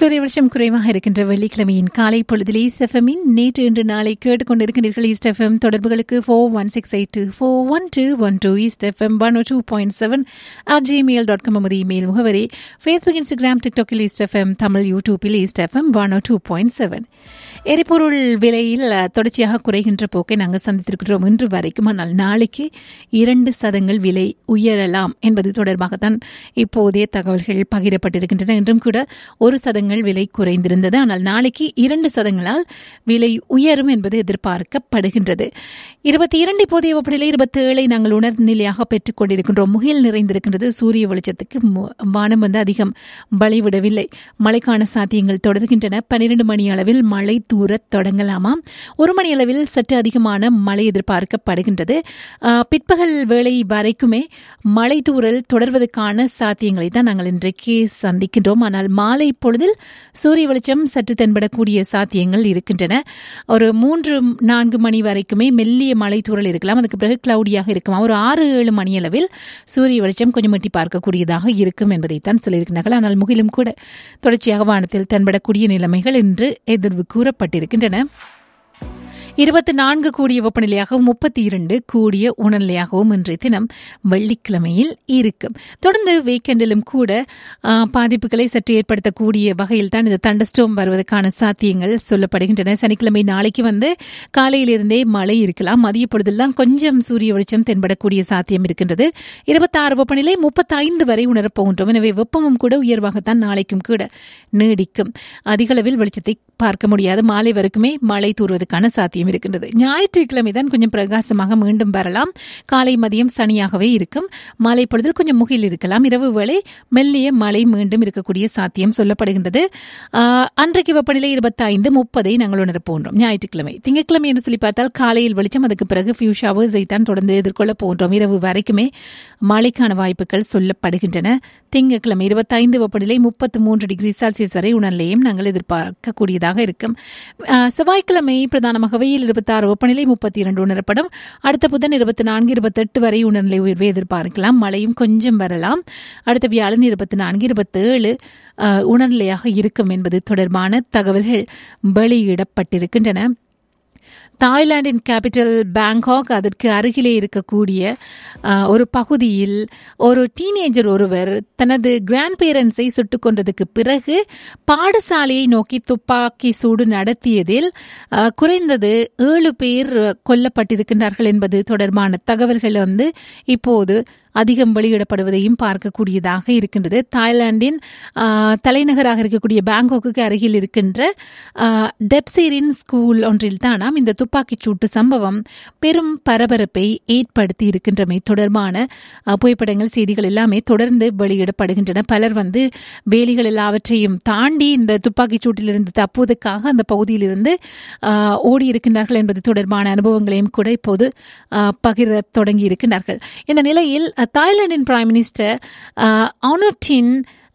சூரிய வருஷம் குறைவாக இருக்கின்ற வெள்ளிக்கிழமையின் காலை பொழுதில் ஈஸ்டெஃபமின் நேற்று இன்று நாளை கேட்டுக்கொண்டிருக்கின்றீர்கள் ஈஸ்டெஃபம் தொடர்புகளுக்கு four one six eight two four one two one two ஈஸ்டெஃபம் one two point seven at Gmail dot com நமது இமெயில் முகவரி ஃபேஸ்புக் இன்ஸ்டாகிராம் டிக்டாக்கில் ஈஸ்டெஃபம் தமிழ் யூடியூப்பில் ஈஸ்டெஃபம் ஒன் டூ பாயிண்ட் செவன் எரிபொருள் விலையில் தொடர்ச்சியாக குறைகின்ற போக்கை நாங்கள் சந்தித்திருக்கிறோம் இன்று வரைக்கும் ஆனால் நாளைக்கு இரண்டு சதங்கள் விலை உயரலாம் என்பது தொடர்பாகத்தான் இப்போதைய தகவல்கள் பகிரப்பட்டிருக்கின்றன என்றும் கூட ஒரு சதங்கள் விலை குறைந்திருந்தது ஆனால் நாளைக்கு இரண்டு சதங்களால் விலை உயரும் என்பது எதிர்பார்க்கப்படுகின்றது இருபத்தி இரண்டு இப்போதைய வெப்பநிலை இருபத்தி ஏழை நாங்கள் உணர்நிலையாக பெற்றுக் கொண்டிருக்கின்றோம் முகில் நிறைந்திருக்கின்றது சூரிய வெளிச்சத்துக்கு வானம் வந்து அதிகம் வழிவிடவில்லை மழைக்கான சாத்தியங்கள் தொடர்கின்றன பன்னிரண்டு மணி அளவில் மழை தூரத் தொடங்கலாமா ஒரு மணி அளவில் சற்று அதிகமான மழை எதிர்பார்க்கப்படுகின்றது பிற்பகல் வேளை வரைக்குமே மழை தூரல் தொடர்வதற்கான சாத்தியங்களை தான் நாங்கள் இன்றைக்கு சந்திக்கின்றோம் ஆனால் மாலை பொழுதில் சூரிய வெளிச்சம் சற்று தென்படக்கூடிய சாத்தியங்கள் இருக்கின்றன ஒரு மூன்று நான்கு மணி வரைக்குமே மெல்லிய மழை தூரல் இருக்கலாம் அதுக்கு பிறகு கிளவுடியாக இருக்குமா ஒரு ஆறு ஏழு மணி அளவில் சூரிய வெளிச்சம் கொஞ்சம் எட்டி பார்க்கக்கூடியதாக இருக்கும் என்பதைத்தான் சொல்லியிருக்கிறார்கள் ஆனால் முகிலும் கூட தொடர்ச்சியாக வானத்தில் தென்படக்கூடிய நிலைமைகள் இன்று எதிர்வு கூறப்பட்டிருக்கின்றன இருபத்தி நான்கு கூடிய வெப்பநிலையாகவும் முப்பத்தி இரண்டு கூடிய உணர்நிலையாகவும் இன்றைய தினம் வெள்ளிக்கிழமையில் இருக்கும் தொடர்ந்து வீக்கெண்டிலும் கூட பாதிப்புகளை சற்று ஏற்படுத்தக்கூடிய வகையில் தான் இந்த தண்டஸ்டோம் வருவதற்கான சாத்தியங்கள் சொல்லப்படுகின்றன சனிக்கிழமை நாளைக்கு வந்து காலையிலிருந்தே மழை இருக்கலாம் மதிய பொழுதில் தான் கொஞ்சம் சூரிய வெளிச்சம் தென்படக்கூடிய சாத்தியம் இருக்கின்றது இருபத்தாறு வெப்பநிலை முப்பத்தைந்து வரை உணரப்போகின்றோம் எனவே வெப்பமும் கூட உயர்வாகத்தான் நாளைக்கும் கூட நீடிக்கும் அதிகளவில் வெளிச்சத்தை பார்க்க முடியாது மாலை வரைக்குமே மழை தூறுவதற்கான சாத்தியம் இருக்கின்றது ஞாயிற்றுக்கிழமை தான் கொஞ்சம் பிரகாசமாக மீண்டும் வரலாம் காலை மதியம் சனியாகவே இருக்கும் மாலை பொழுதில் கொஞ்சம் முகில் இருக்கலாம் இரவு வேளை மெல்லிய மழை மீண்டும் இருக்கக்கூடிய சாத்தியம் சொல்லப்படுகின்றது அன்றைக்கு வெப்பநிலை இருபத்தி ஐந்து முப்பதை நாங்கள் உணரப் போன்றோம் ஞாயிற்றுக்கிழமை திங்கட்கிழமை என்று சொல்லி பார்த்தால் காலையில் வெளிச்சம் அதுக்கு பிறகு ஃபியூ ஷவர்ஸை தான் தொடர்ந்து எதிர்கொள்ள போன்றோம் இரவு வரைக்குமே மழைக்கான வாய்ப்புகள் சொல்லப்படுகின்றன திங்கட்கிழமை இருபத்தைந்து வெப்பநிலை முப்பத்து மூன்று டிகிரி செல்சியஸ் வரை உணர்நிலையும் நாங்கள் எதிர்பார்க்கக்கூடியதாக இருக்கும் செவ்வாய்க்கிழமை பிரதானமாக வெயில் இருபத்தாறு வெப்பநிலை முப்பத்தி இரண்டு உணரப்படும் அடுத்த புதன் இருபத்தி நான்கு இருபத்தெட்டு வரை உணர்நிலை உயர்வை எதிர்பார்க்கலாம் மழையும் கொஞ்சம் வரலாம் அடுத்த வியாழன் இருபத்தி நான்கு இருபத்தேழு உணர்நிலையாக இருக்கும் என்பது தொடர்பான தகவல்கள் வெளியிடப்பட்டிருக்கின்றன தாய்லாந்தின் கேபிட்டல் பேங்காக் அதற்கு அருகிலே இருக்கக்கூடிய ஒரு பகுதியில் ஒரு டீனேஜர் ஒருவர் தனது கிராண்ட் பேரண்ட்ஸை சுட்டுக் கொண்டதுக்கு பிறகு பாடசாலையை நோக்கி துப்பாக்கி சூடு நடத்தியதில் குறைந்தது ஏழு பேர் கொல்லப்பட்டிருக்கின்றார்கள் என்பது தொடர்பான தகவல்கள் வந்து இப்போது அதிகம் வெளியிடப்படுவதையும் பார்க்கக்கூடியதாக இருக்கின்றது தாய்லாந்தின் தலைநகராக இருக்கக்கூடிய பேங்காக்கு அருகில் இருக்கின்ற டெப்சீரின் ஸ்கூல் ஒன்றில் தானாம் இந்த துப்பாக்கிச் சூட்டு சம்பவம் பெரும் பரபரப்பை ஏற்படுத்தி இருக்கின்றமை தொடர்பான புகைப்படங்கள் செய்திகள் எல்லாமே தொடர்ந்து வெளியிடப்படுகின்றன பலர் வந்து வேலிகள் எல்லாவற்றையும் தாண்டி இந்த துப்பாக்கிச் சூட்டிலிருந்து தப்புவதற்காக அந்த பகுதியிலிருந்து ஓடி இருக்கின்றார்கள் என்பது தொடர்பான அனுபவங்களையும் கூட இப்போது பகிர தொடங்கி இருக்கின்றார்கள் இந்த நிலையில் தாய்லாந்தின் பிரைம் மினிஸ்டர் ஆனோட்டின்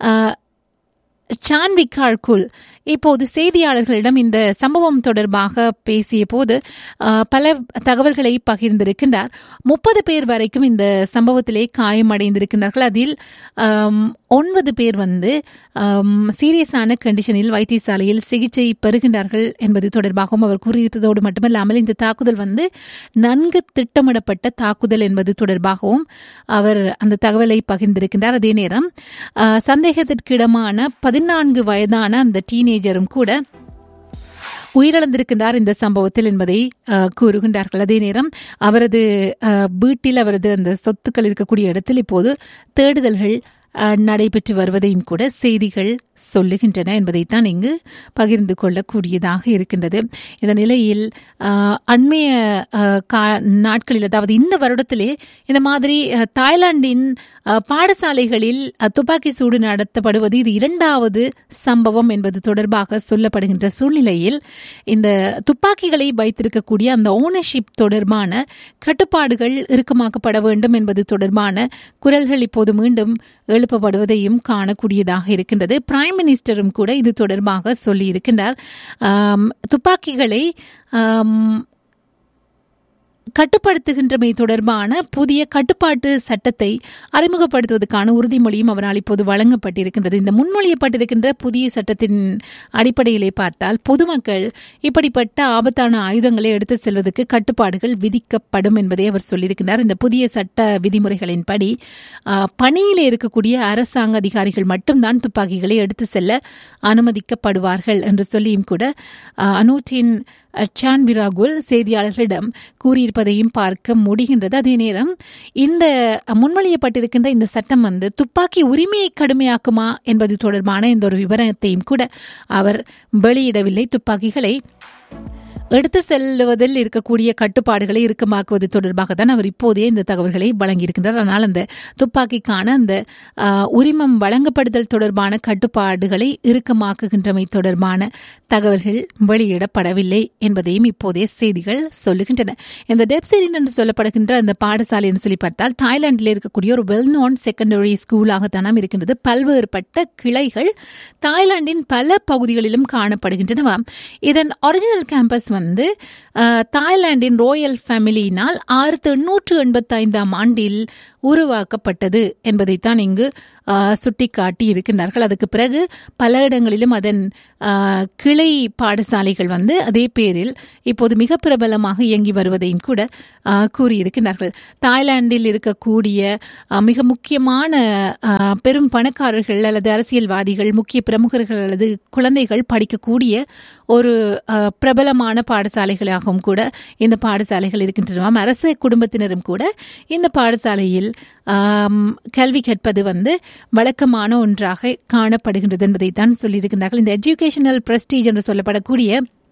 சான்விகார்குல் இப்போது செய்தியாளர்களிடம் இந்த சம்பவம் தொடர்பாக பேசிய போது பல தகவல்களை பகிர்ந்திருக்கின்றார் முப்பது பேர் வரைக்கும் இந்த சம்பவத்திலே காயமடைந்திருக்கின்றார்கள் அதில் ஒன்பது பேர் வந்து சீரியஸான கண்டிஷனில் வைத்தியசாலையில் சிகிச்சை பெறுகின்றார்கள் என்பது தொடர்பாகவும் அவர் கூறியிருப்பதோடு மட்டுமல்லாமல் இந்த தாக்குதல் வந்து நன்கு திட்டமிடப்பட்ட தாக்குதல் என்பது தொடர்பாகவும் அவர் அந்த தகவலை பகிர்ந்திருக்கின்றார் அதே நேரம் சந்தேகத்திற்கிடமான பதினான்கு வயதான அந்த டீனேஜரும் கூட உயிரிழந்திருக்கின்றார் இந்த சம்பவத்தில் என்பதை கூறுகின்றார்கள் அதே நேரம் அவரது வீட்டில் அவரது அந்த சொத்துக்கள் இருக்கக்கூடிய இடத்தில் இப்போது தேடுதல்கள் நடைபெற்று வருவதையும் கூட செய்திகள் சொல்லுகின்றன என்பதைத்தான் இங்கு பகிர்ந்து கொள்ளக்கூடியதாக இருக்கின்றது இந்த நிலையில் அண்மைய நாட்களில் அதாவது இந்த வருடத்திலே இந்த மாதிரி தாய்லாந்தின் பாடசாலைகளில் துப்பாக்கி சூடு நடத்தப்படுவது இது இரண்டாவது சம்பவம் என்பது தொடர்பாக சொல்லப்படுகின்ற சூழ்நிலையில் இந்த துப்பாக்கிகளை வைத்திருக்கக்கூடிய அந்த ஓனர்ஷிப் தொடர்பான கட்டுப்பாடுகள் இறுக்கமாக்கப்பட வேண்டும் என்பது தொடர்பான குரல்கள் இப்போது மீண்டும் எழுப்பப்படுவதையும் காணக்கூடியதாக இருக்கின்றது பிரைம் மினிஸ்டரும் கூட இது தொடர்பாக சொல்லியிருக்கின்றார் துப்பாக்கிகளை கட்டுப்படுத்துகின்றமை தொடர்பான புதிய கட்டுப்பாட்டு சட்டத்தை அறிமுகப்படுத்துவதற்கான உறுதிமொழியும் அவரால் இப்போது வழங்கப்பட்டிருக்கின்றது இந்த முன்மொழியப்பட்டிருக்கின்ற புதிய சட்டத்தின் அடிப்படையிலே பார்த்தால் பொதுமக்கள் இப்படிப்பட்ட ஆபத்தான ஆயுதங்களை எடுத்து செல்வதற்கு கட்டுப்பாடுகள் விதிக்கப்படும் என்பதை அவர் சொல்லியிருக்கிறார் இந்த புதிய சட்ட விதிமுறைகளின்படி பணியிலே இருக்கக்கூடிய அரசாங்க அதிகாரிகள் மட்டும்தான் துப்பாக்கிகளை எடுத்து செல்ல அனுமதிக்கப்படுவார்கள் என்று சொல்லியும் கூட அனூட்டின் சான் விராகுல் செய்தியாளர்களிடம் கூறியிருப்பதையும் பார்க்க முடிகின்றது அதே நேரம் இந்த முன்மொழியப்பட்டிருக்கின்ற இந்த சட்டம் வந்து துப்பாக்கி உரிமையை கடுமையாக்குமா என்பது தொடர்பான இந்த ஒரு விவரத்தையும் கூட அவர் வெளியிடவில்லை துப்பாக்கிகளை எடுத்து செல்வதில் இருக்கக்கூடிய கட்டுப்பாடுகளை இறுக்கமாக்குவது தொடர்பாக தான் அவர் இப்போதே இந்த தகவல்களை வழங்கியிருக்கின்றார் ஆனால் அந்த துப்பாக்கிக்கான அந்த உரிமம் வழங்கப்படுதல் தொடர்பான கட்டுப்பாடுகளை இறுக்கமாக்குகின்றமை தொடர்பான தகவல்கள் வெளியிடப்படவில்லை என்பதையும் இப்போதே செய்திகள் சொல்லுகின்றன இந்த டெப்செரின் என்று சொல்லப்படுகின்ற அந்த பாடசாலை என்று சொல்லி பார்த்தால் தாய்லாந்தில் இருக்கக்கூடிய ஒரு வெல் நோன் செகண்டரி ஸ்கூலாகத்தான் இருக்கின்றது பல்வேறுபட்ட கிளைகள் தாய்லாந்தின் பல பகுதிகளிலும் காணப்படுகின்றனவா இதன் ஒரிஜினல் கேம்பஸ் வந்து தாய்லாந்தின் ரோயல் ஃபேமிலியினால் ஆயிரத்தி எண்ணூற்று எண்பத்தி ஐந்தாம் ஆண்டில் உருவாக்கப்பட்டது என்பதைத்தான் இங்கு சுட்டிக்காட்டி இருக்கின்றார்கள் அதுக்கு பிறகு பல இடங்களிலும் அதன் கிளை பாடசாலைகள் வந்து அதே பேரில் இப்போது மிக பிரபலமாக இயங்கி வருவதையும் கூட கூறியிருக்கிறார்கள் தாய்லாந்தில் இருக்கக்கூடிய மிக முக்கியமான பெரும் பணக்காரர்கள் அல்லது அரசியல்வாதிகள் முக்கிய பிரமுகர்கள் அல்லது குழந்தைகள் படிக்கக்கூடிய ஒரு பிரபலமான பாடசாலைகளாகவும் கூட இந்த பாடசாலைகள் இருக்கின்றன அரசு குடும்பத்தினரும் கூட இந்த பாடசாலையில் கல்வி கற்பது வந்து வழக்கமான ஒன்றாக காணப்படுகின்றது என்பதை தான் சொல்லியிருக்கிறார்கள் இந்த எஜுகேஷனல் பிரஸ்டீஜ் என்று சொல்லப்படக்கூடிய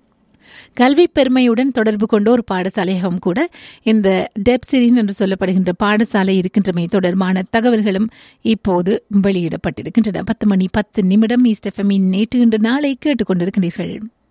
கல்வி பெருமையுடன் தொடர்பு கொண்ட ஒரு பாடசாலையாகவும் கூட இந்த டெப்சிரின் என்று சொல்லப்படுகின்ற பாடசாலை இருக்கின்றமை தொடர்பான தகவல்களும் இப்போது வெளியிடப்பட்டிருக்கின்றன பத்து மணி பத்து நிமிடம் ஈஸ்ட் எஃப்எம்மின் நேற்று இன்று நாளை கேட்டுக்கொண்டிருக்கிறீர்கள்